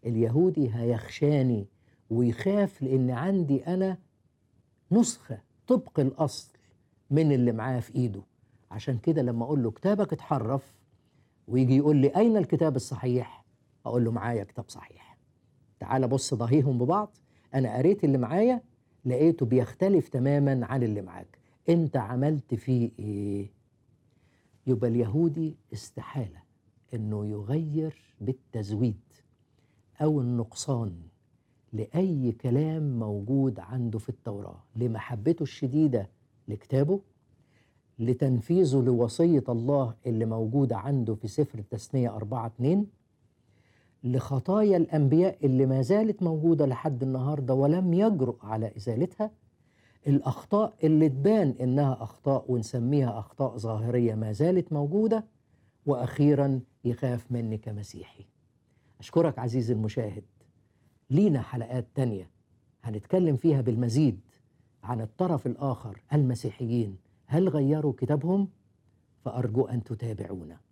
اليهودي هيخشاني ويخاف لان عندي انا نسخه طبق الاصل من اللي معاه في ايده عشان كده لما اقول له كتابك اتحرف ويجي يقول لي اين الكتاب الصحيح اقول له معايا كتاب صحيح تعال بص ضهيهم ببعض انا قريت اللي معايا لقيته بيختلف تماما عن اللي معاك انت عملت فيه ايه يبقى اليهودي استحاله انه يغير بالتزويد او النقصان لاي كلام موجود عنده في التوراه لمحبته الشديده لكتابه لتنفيذه لوصيه الله اللي موجوده عنده في سفر التثنيه 4 2 لخطايا الانبياء اللي ما زالت موجوده لحد النهارده ولم يجرؤ على ازالتها الاخطاء اللي تبان انها اخطاء ونسميها اخطاء ظاهريه ما زالت موجوده واخيرا يخاف مني كمسيحي اشكرك عزيزي المشاهد لينا حلقات تانية هنتكلم فيها بالمزيد عن الطرف الاخر المسيحيين هل غيروا كتابهم فارجو ان تتابعونا